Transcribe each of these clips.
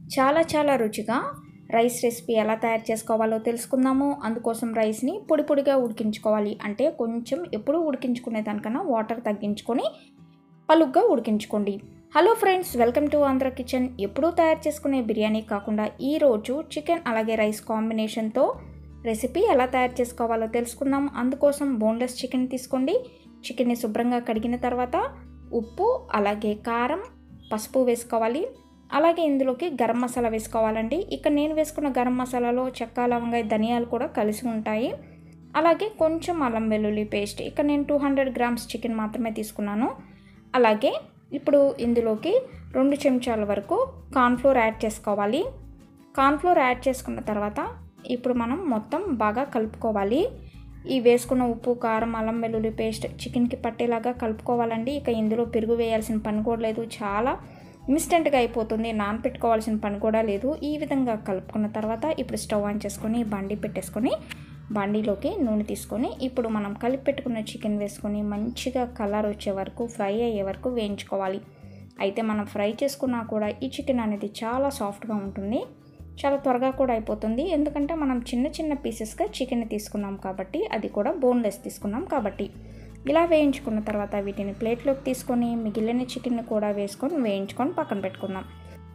చాలా చాలా రుచిగా రైస్ రెసిపీ ఎలా తయారు చేసుకోవాలో తెలుసుకుందాము అందుకోసం రైస్ని పొడి పొడిగా ఉడికించుకోవాలి అంటే కొంచెం ఎప్పుడు ఉడికించుకునే దానికన్నా వాటర్ తగ్గించుకొని పలుగ్గా ఉడికించుకోండి hello friends welcome to Andhra kitchen ఎప్పుడూ తయారు చేసుకునే బిర్యానీ కాకుండా ఈరోజు చికెన్ అలాగే రైస్ కాంబినేషన్తో రెసిపీ ఎలా తయారు చేసుకోవాలో తెలుసుకుందాం అందుకోసం బోన్లెస్ చికెన్ తీసుకోండి చికెన్ని శుభ్రంగా కడిగిన తర్వాత ఉప్పు అలాగే కారం పసుపు వేసుకోవాలి అలాగే ఇందులోకి గరం మసాలా వేసుకోవాలండి ఇక్కడ నేను వేసుకున్న గరం మసాలాలో చెక్క లవంగాయ ధనియాలు కూడా కలిసి ఉంటాయి అలాగే కొంచెం అల్లం వెల్లుల్లి పేస్ట్ ఇక్కడ నేను టూ హండ్రెడ్ గ్రామ్స్ చికెన్ మాత్రమే తీసుకున్నాను అలాగే ఇప్పుడు ఇందులోకి రెండు చెంచాల వరకు కార్న్ఫ్లోర్ యాడ్ చేసుకోవాలి కార్న్ఫ్లోర్ యాడ్ చేసుకున్న తర్వాత ఇప్పుడు మనం మొత్తం బాగా కలుపుకోవాలి ఈ వేసుకున్న ఉప్పు కారం అల్లం వెల్లుల్లి పేస్ట్ చికెన్కి పట్టేలాగా కలుపుకోవాలండి ఇక ఇందులో పెరుగు వేయాల్సిన పని కూడా లేదు చాలా ఇన్స్టెంట్గా అయిపోతుంది నానపెట్టుకోవాల్సిన పని కూడా లేదు ఈ విధంగా కలుపుకున్న తర్వాత ఇప్పుడు స్టవ్ ఆన్ చేసుకొని బండి పెట్టేసుకొని బండిలోకి నూనె తీసుకొని ఇప్పుడు మనం కలిపి పెట్టుకున్న చికెన్ వేసుకొని మంచిగా కలర్ వచ్చే వరకు ఫ్రై అయ్యే వరకు వేయించుకోవాలి అయితే మనం ఫ్రై చేసుకున్నా కూడా ఈ చికెన్ అనేది చాలా సాఫ్ట్గా ఉంటుంది చాలా త్వరగా కూడా అయిపోతుంది ఎందుకంటే మనం చిన్న చిన్న పీసెస్గా చికెన్ తీసుకున్నాం కాబట్టి అది కూడా బోన్లెస్ తీసుకున్నాం కాబట్టి ఇలా వేయించుకున్న తర్వాత వీటిని ప్లేట్లోకి తీసుకొని మిగిలిన చికెన్ కూడా వేసుకొని వేయించుకొని పక్కన పెట్టుకుందాం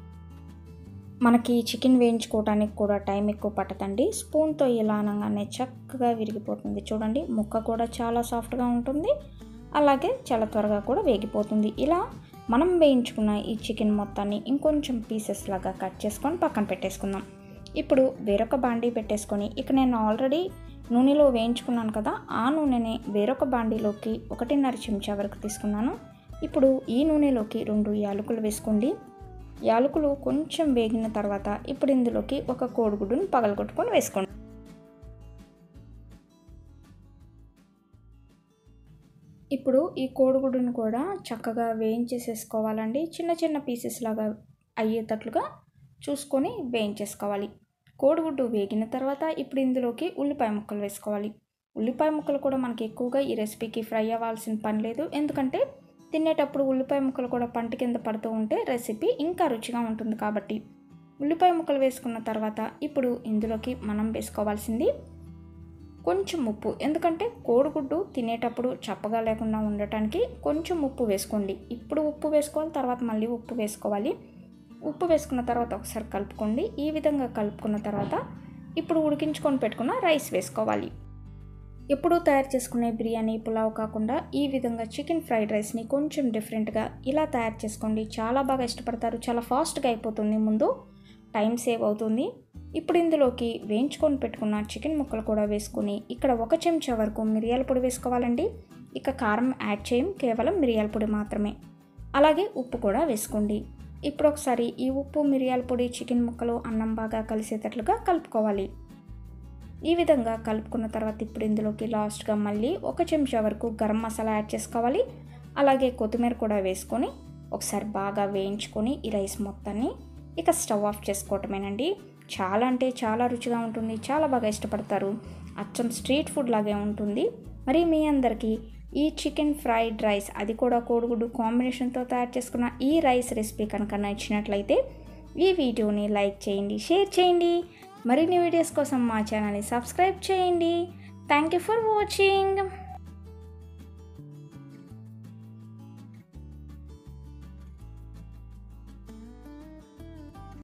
మనకి చికెన్ వేయించుకోవడానికి కూడా టైం ఎక్కువ పట్టదండి స్పూన్తో ఇలా అనగానే చక్కగా విరిగిపోతుంది చూడండి ముక్క కూడా చాలా సాఫ్ట్గా ఉంటుంది అలాగే చాలా త్వరగా కూడా వేగిపోతుంది ఇలా మనం వేయించుకున్న ఈ చికెన్ మొత్తాన్ని ఇంకొంచెం పీసెస్ లాగా కట్ చేసుకొని పక్కన పెట్టేసుకుందాం ఇప్పుడు వేరొక బాండీ పెట్టేసుకొని ఇక నేను ఆల్రెడీ నూనెలో వేయించుకున్నాను కదా ఆ నూనెని వేరొక బాండీలోకి ఒకటిన్నర చెంచా వరకు తీసుకున్నాను ఇప్పుడు ఈ నూనెలోకి రెండు యాలకులు వేసుకోండి యాలకులు కొంచెం వేగిన తర్వాత ఇప్పుడు ఇందులోకి ఒక కోడిగుడ్డును పగలగొట్టుకొని వేసుకోండి ఇప్పుడు ఈ కోడిగుడ్డును కూడా చక్కగా వేయించేసేసుకోవాలండి చిన్న చిన్న పీసెస్ లాగా అయ్యేటట్లుగా చూసుకొని వేయించేసుకోవాలి కోడిగుడ్డు వేగిన తర్వాత ఇప్పుడు ఇందులోకి ఉల్లిపాయ ముక్కలు వేసుకోవాలి ఉల్లిపాయ ముక్కలు కూడా మనకి ఎక్కువగా ఈ రెసిపీకి ఫ్రై అవ్వాల్సిన పని లేదు ఎందుకంటే తినేటప్పుడు ఉల్లిపాయ ముక్కలు కూడా పంట కింద పడుతూ ఉంటే రెసిపీ ఇంకా రుచిగా ఉంటుంది కాబట్టి ఉల్లిపాయ ముక్కలు వేసుకున్న తర్వాత ఇప్పుడు ఇందులోకి మనం వేసుకోవాల్సింది కొంచెం ఉప్పు ఎందుకంటే కోడిగుడ్డు తినేటప్పుడు చప్పగా లేకుండా ఉండటానికి కొంచెం ఉప్పు వేసుకోండి ఇప్పుడు ఉప్పు వేసుకోవాలి తర్వాత మళ్ళీ ఉప్పు వేసుకోవాలి ఉప్పు వేసుకున్న తర్వాత ఒకసారి కలుపుకోండి ఈ విధంగా కలుపుకున్న తర్వాత ఇప్పుడు ఉడికించుకొని పెట్టుకున్న రైస్ వేసుకోవాలి ఎప్పుడూ తయారు చేసుకునే బిర్యానీ పులావ్ కాకుండా ఈ విధంగా చికెన్ ఫ్రైడ్ రైస్ని కొంచెం డిఫరెంట్గా ఇలా తయారు చేసుకోండి చాలా బాగా ఇష్టపడతారు చాలా ఫాస్ట్గా అయిపోతుంది ముందు టైం సేవ్ అవుతుంది ఇప్పుడు ఇందులోకి వేయించుకొని పెట్టుకున్న చికెన్ ముక్కలు కూడా వేసుకొని ఇక్కడ ఒక చెంచా వరకు మిరియాల పొడి వేసుకోవాలండి ఇక కారం యాడ్ చేయం కేవలం మిరియాల పొడి మాత్రమే అలాగే ఉప్పు కూడా వేసుకోండి ఇప్పుడు ఒకసారి ఈ ఉప్పు మిరియాల పొడి చికెన్ ముక్కలు అన్నం బాగా కలిసేటట్లుగా కలుపుకోవాలి ఈ విధంగా కలుపుకున్న తర్వాత ఇప్పుడు ఇందులోకి లాస్ట్గా మళ్ళీ ఒక చెంచా వరకు గరం మసాలా యాడ్ చేసుకోవాలి అలాగే కొత్తిమీర కూడా వేసుకొని ఒకసారి బాగా వేయించుకొని ఈ రైస్ మొత్తాన్ని ఇక స్టవ్ ఆఫ్ చేసుకోవటమేనండి చాలా అంటే చాలా రుచిగా ఉంటుంది చాలా బాగా ఇష్టపడతారు అచ్చం స్ట్రీట్ ఫుడ్ లాగే ఉంటుంది మరి మీ అందరికీ ఈ చికెన్ ఫ్రైడ్ రైస్ అది కూడా కోడిగుడ్డు కాంబినేషన్తో తయారు చేసుకున్న ఈ రైస్ రెసిపీ కనుక నచ్చినట్లయితే ఈ వీడియోని లైక్ చేయండి షేర్ చేయండి మరిన్ని వీడియోస్ కోసం మా ఛానల్ని సబ్స్క్రైబ్ చేయండి థ్యాంక్ యూ ఫర్ వాచింగ్